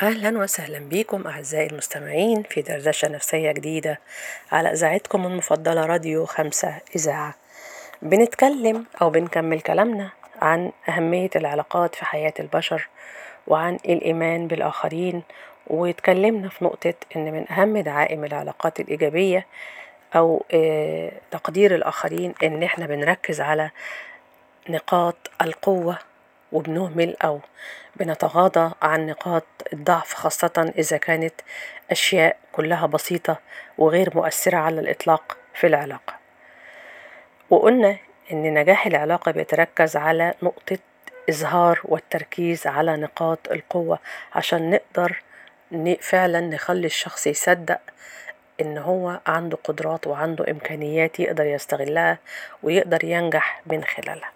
أهلا وسهلا بكم أعزائي المستمعين في دردشة نفسية جديدة على إذاعتكم المفضلة راديو خمسة إذاعة بنتكلم أو بنكمل كلامنا عن أهمية العلاقات في حياة البشر وعن الإيمان بالآخرين واتكلمنا في نقطة إن من أهم دعائم العلاقات الإيجابية أو آه، تقدير الآخرين إن إحنا بنركز على نقاط القوة وبنهمل أو بنتغاضى عن نقاط الضعف خاصة إذا كانت أشياء كلها بسيطة وغير مؤثرة على الإطلاق في العلاقة وقلنا إن نجاح العلاقة بيتركز على نقطة إظهار والتركيز على نقاط القوة عشان نقدر ن- فعلا نخلي الشخص يصدق إن هو عنده قدرات وعنده إمكانيات يقدر يستغلها ويقدر ينجح من خلالها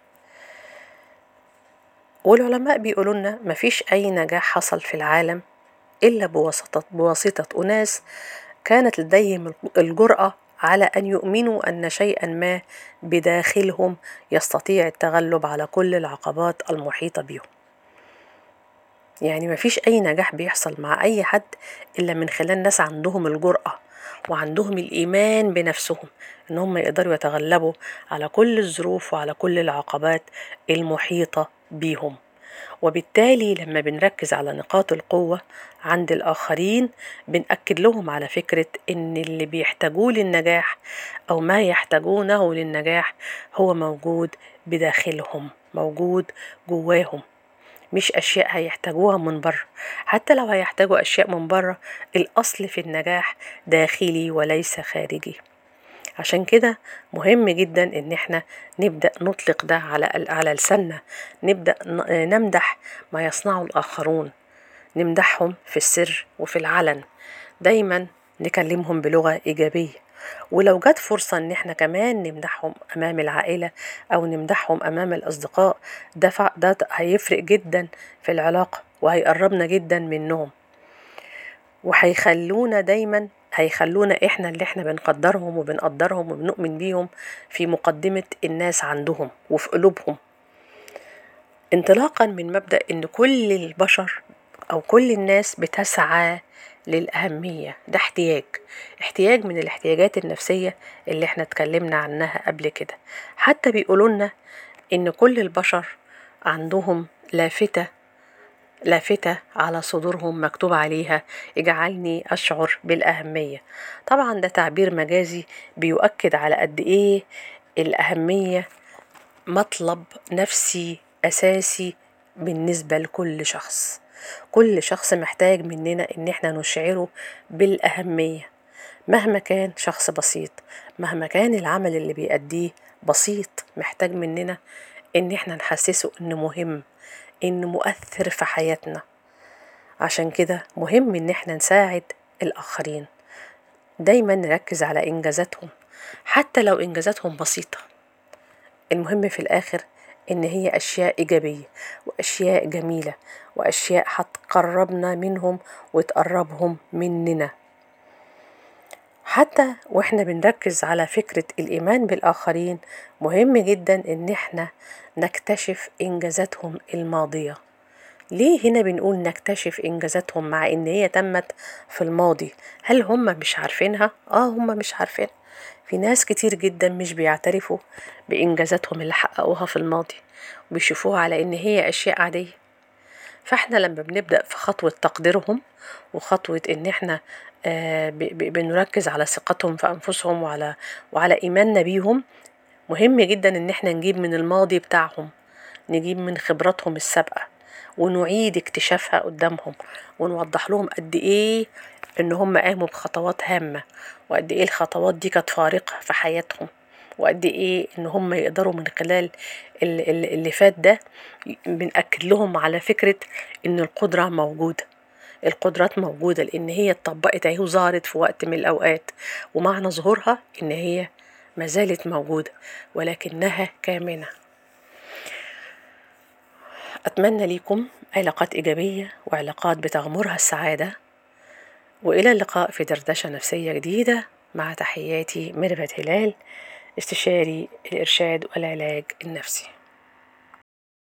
والعلماء بيقولوا لنا مفيش أي نجاح حصل في العالم إلا بواسطة بواسطة أناس كانت لديهم الجرأة على أن يؤمنوا أن شيئا ما بداخلهم يستطيع التغلب على كل العقبات المحيطة بهم يعني مفيش أي نجاح بيحصل مع أي حد إلا من خلال ناس عندهم الجرأة وعندهم الإيمان بنفسهم إن هم يقدروا يتغلبوا على كل الظروف وعلى كل العقبات المحيطة بيهم وبالتالي لما بنركز على نقاط القوة عند الآخرين بنأكد لهم على فكرة إن اللي بيحتاجوه للنجاح أو ما يحتاجونه للنجاح هو موجود بداخلهم موجود جواهم مش أشياء هيحتاجوها من بره حتى لو هيحتاجوا أشياء من بره الأصل في النجاح داخلي وليس خارجي عشان كده مهم جدا ان احنا نبدأ نطلق ده على على لساننا نبدأ ن- نمدح ما يصنعه الآخرون نمدحهم في السر وفي العلن دايما نكلمهم بلغة إيجابية ولو جت فرصة إن إحنا كمان نمدحهم أمام العائلة أو نمدحهم أمام الأصدقاء ده, فع- ده هيفرق جدا في العلاقة وهيقربنا جدا منهم وهيخلونا دايما هيخلونا احنا اللي احنا بنقدرهم وبنقدرهم وبنؤمن بيهم في مقدمة الناس عندهم وفي قلوبهم انطلاقا من مبدأ ان كل البشر او كل الناس بتسعى للأهمية ده احتياج احتياج من الاحتياجات النفسية اللي احنا اتكلمنا عنها قبل كده حتى بيقولوا لنا ان كل البشر عندهم لافتة لافتة على صدورهم مكتوب عليها اجعلني أشعر بالأهمية طبعا ده تعبير مجازي بيؤكد على قد إيه الأهمية مطلب نفسي أساسي بالنسبة لكل شخص كل شخص محتاج مننا إن احنا نشعره بالأهمية مهما كان شخص بسيط مهما كان العمل اللي بيأديه بسيط محتاج مننا إن احنا نحسسه إنه مهم إنه مؤثر في حياتنا عشان كده مهم إن احنا نساعد الآخرين دايما نركز على إنجازاتهم حتى لو إنجازاتهم بسيطة المهم في الآخر إن هي أشياء إيجابية وأشياء جميلة وأشياء هتقربنا منهم وتقربهم مننا حتى واحنا بنركز على فكرة الإيمان بالآخرين مهم جدا إن احنا نكتشف إنجازاتهم الماضية ليه هنا بنقول نكتشف إنجازاتهم مع إن هي تمت في الماضي هل هم مش عارفينها؟ آه هم مش عارفينها في ناس كتير جدا مش بيعترفوا بإنجازاتهم اللي حققوها في الماضي وبيشوفوها على إن هي أشياء عادية فاحنا لما بنبدأ في خطوة تقديرهم وخطوة إن احنا آه، ب- ب- بنركز على ثقتهم في أنفسهم وعلى وعلى إيماننا بيهم مهم جدا إن احنا نجيب من الماضي بتاعهم نجيب من خبراتهم السابقة ونعيد اكتشافها قدامهم ونوضح لهم قد إيه إن هم قاموا بخطوات هامة وقد إيه الخطوات دي كانت فارقة في حياتهم وقد إيه إن هم يقدروا من خلال ال- ال- اللي فات ده بنأكد لهم على فكرة إن القدرة موجودة القدرات موجودة لأن هي اتطبقت أهي وظهرت في وقت من الأوقات ومعنى ظهورها إن هي ما زالت موجودة ولكنها كامنة أتمنى ليكم علاقات إيجابية وعلاقات بتغمرها السعادة وإلى اللقاء في دردشة نفسية جديدة مع تحياتي ميرفت هلال استشاري الإرشاد والعلاج النفسي